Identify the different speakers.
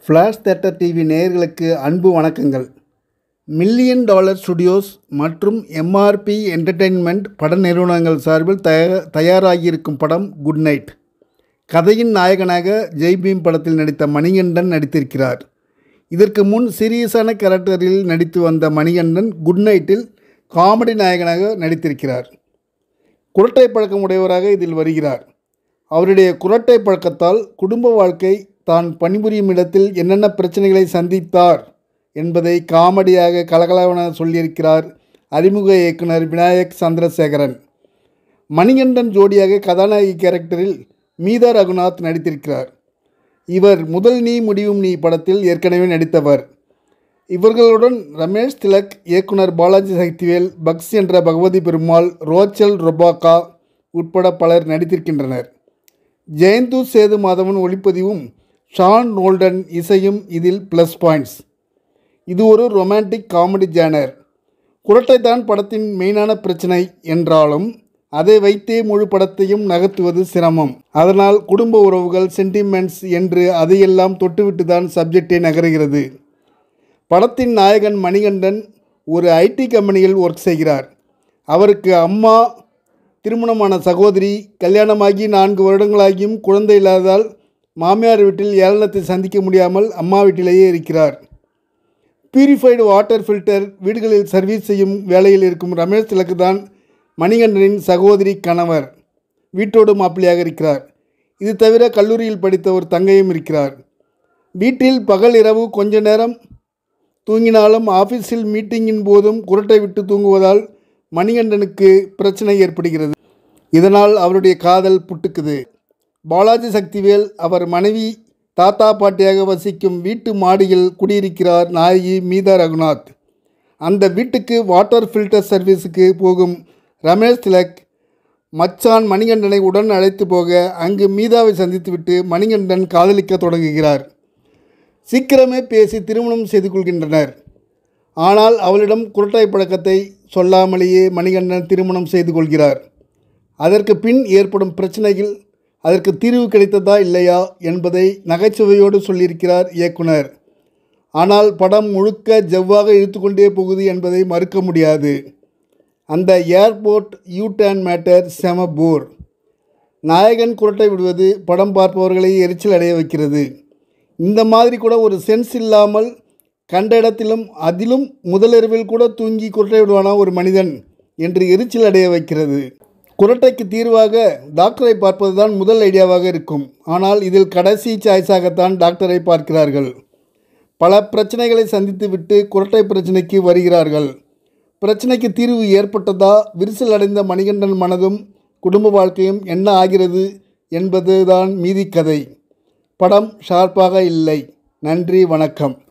Speaker 1: flash theatre TV நேயர்களுக்கு அன்பு வணக்கங்கள் மில்லியன் டாலர் ஸ்டுடியோஸ் மற்றும் எம்ஆர்பி என்டர்டெயின்மெண்ட் பட நிறுவனங்கள் சார்பில் தயா தயாராகியிருக்கும் படம் குட் நைட் கதையின் நாயகனாக ஜெய்பீம் படத்தில் நடித்த மணிகண்டன் நடித்திருக்கிறார் இதற்கு முன் சீரியஸான கேரக்டரில் நடித்து வந்த மணிகண்டன் குட் நைட்டில் காமெடி நாயகனாக நடித்திருக்கிறார் குரட்டை பழக்கம் உடையவராக இதில் வருகிறார் அவருடைய குரட்டை பழக்கத்தால் குடும்ப வாழ்க்கை தான் பணிபுரியும் இடத்தில் என்னென்ன பிரச்சனைகளை சந்தித்தார் என்பதை காமெடியாக கலகலவென சொல்லியிருக்கிறார் அறிமுக இயக்குனர் விநாயக் சந்திரசேகரன் மணிகண்டன் ஜோடியாக கதாநாயகி கேரக்டரில் மீதா ரகுநாத் நடித்திருக்கிறார் இவர் முதல் நீ முடிவும் நீ படத்தில் ஏற்கனவே நடித்தவர் இவர்களுடன் ரமேஷ் திலக் இயக்குனர் பாலாஜி சக்திவேல் பக்ஸ் என்ற பகவதி பெருமாள் ரோச்சல் ரொபாக்கா உட்பட பலர் நடித்திருக்கின்றனர் ஜெயந்து சேது மாதவன் ஒளிப்பதிவும் ஷான் நோல்டன் இசையும் இதில் ப்ளஸ் பாயிண்ட்ஸ் இது ஒரு ரொமான்டிக் காமெடி ஜேனர் குரட்டைத்தான் படத்தின் மெயினான பிரச்சனை என்றாலும் அதை வைத்தே முழு படத்தையும் நகர்த்துவது சிரமம் அதனால் குடும்ப உறவுகள் சென்டிமெண்ட்ஸ் என்று அதையெல்லாம் தொட்டுவிட்டு தான் சப்ஜெக்டே நகருகிறது படத்தின் நாயகன் மணிகண்டன் ஒரு ஐடி கம்பெனியில் ஒர்க் செய்கிறார் அவருக்கு அம்மா திருமணமான சகோதரி கல்யாணமாகி நான்கு வருடங்களாகியும் குழந்தை இல்லாததால் மாமியார் வீட்டில் ஏளனத்தை சந்திக்க முடியாமல் அம்மா வீட்டிலேயே இருக்கிறார் பியூரிஃபைடு வாட்டர் ஃபில்டர் வீடுகளில் சர்வீஸ் செய்யும் வேலையில் இருக்கும் ரமேஷ் திலக்கு தான் மணிகண்டனின் சகோதரி கணவர் வீட்டோடு மாப்பிள்ளையாக இருக்கிறார் இது தவிர கல்லூரியில் படித்த ஒரு தங்கையும் இருக்கிறார் வீட்டில் பகல் இரவு கொஞ்ச நேரம் தூங்கினாலும் ஆஃபீஸில் மீட்டிங்கின் போதும் குரட்டை விட்டு தூங்குவதால் மணிகண்டனுக்கு பிரச்சனை ஏற்படுகிறது இதனால் அவருடைய காதல் புட்டுக்குது பாலாஜி சக்திவேல் அவர் மனைவி தாத்தா பாட்டியாக வசிக்கும் வீட்டு மாடியில் குடியிருக்கிறார் நாயகி மீதா ரகுநாத் அந்த வீட்டுக்கு வாட்டர் ஃபில்டர் சர்வீஸுக்கு போகும் ரமேஷ் திலக் மச்சான் மணிகண்டனை உடன் அழைத்து போக அங்கு மீதாவை சந்தித்துவிட்டு மணிகண்டன் காதலிக்க தொடங்குகிறார் சீக்கிரமே பேசி திருமணம் செய்து கொள்கின்றனர் ஆனால் அவளிடம் குரட்டை பழக்கத்தை சொல்லாமலேயே மணிகண்டன் திருமணம் செய்து கொள்கிறார் அதற்கு பின் ஏற்படும் பிரச்சனைகள் அதற்கு தீர்வு கிடைத்ததா இல்லையா என்பதை நகைச்சுவையோடு சொல்லியிருக்கிறார் இயக்குனர் ஆனால் படம் முழுக்க ஜவ்வாக இழுத்துக்கொண்டே போகுது என்பதை மறுக்க முடியாது அந்த ஏர்போர்ட் யூ டேன் மேட்டர் செம போர் நாயகன் குரட்டை விடுவது படம் பார்ப்பவர்களை எரிச்சல் அடைய வைக்கிறது இந்த மாதிரி கூட ஒரு சென்ஸ் இல்லாமல் கண்ட இடத்திலும் அதிலும் முதலிரவில் கூட தூங்கி குரட்டை விடுவானா ஒரு மனிதன் என்று எரிச்சல் அடைய வைக்கிறது குரட்டைக்கு தீர்வாக டாக்டரை பார்ப்பது தான் முதல் ஐடியாவாக இருக்கும் ஆனால் இதில் கடைசி சாய்ஸாகத்தான் டாக்டரை பார்க்கிறார்கள் பல பிரச்சனைகளை சந்தித்துவிட்டு குரட்டை பிரச்சனைக்கு வருகிறார்கள் பிரச்சனைக்கு தீர்வு ஏற்பட்டதா விரிசல் அடைந்த மணிகண்டன் மனதும் குடும்ப வாழ்க்கையும் என்ன ஆகிறது என்பதுதான் மீதி கதை படம் ஷார்ப்பாக இல்லை நன்றி வணக்கம்